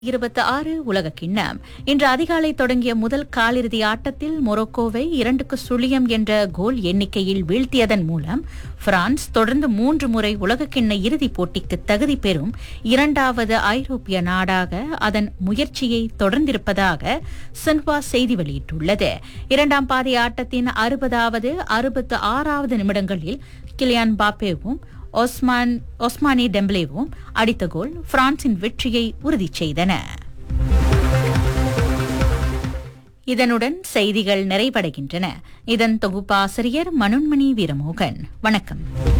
இருபத்தி ஆறு உலக கிண்ணம் இன்று அதிகாலை தொடங்கிய முதல் காலிறுதி ஆட்டத்தில் மொரோக்கோவை இரண்டுக்கு சுழியம் என்ற கோல் எண்ணிக்கையில் வீழ்த்தியதன் மூலம் பிரான்ஸ் தொடர்ந்து மூன்று முறை உலகக்கிண்ண இறுதிப் போட்டிக்கு தகுதி பெறும் இரண்டாவது ஐரோப்பிய நாடாக அதன் முயற்சியை தொடர்ந்திருப்பதாக சின்ஹுவா செய்தி வெளியிட்டுள்ளது இரண்டாம் பாதி ஆட்டத்தின் அறுபதாவது அறுபத்து ஆறாவது நிமிடங்களில் கிலியான் பாப்பேவும் ஒஸ்மான் ஒஸ்மானி டெம்ப்லேவும் அடித்த கோல் பிரான்சின் வெற்றியை உறுதி செய்தன இதனுடன் செய்திகள் நிறைவடைகின்றன இதன் தொகுப்பாசிரியர் மனோன்மணி வீரமோகன் வணக்கம்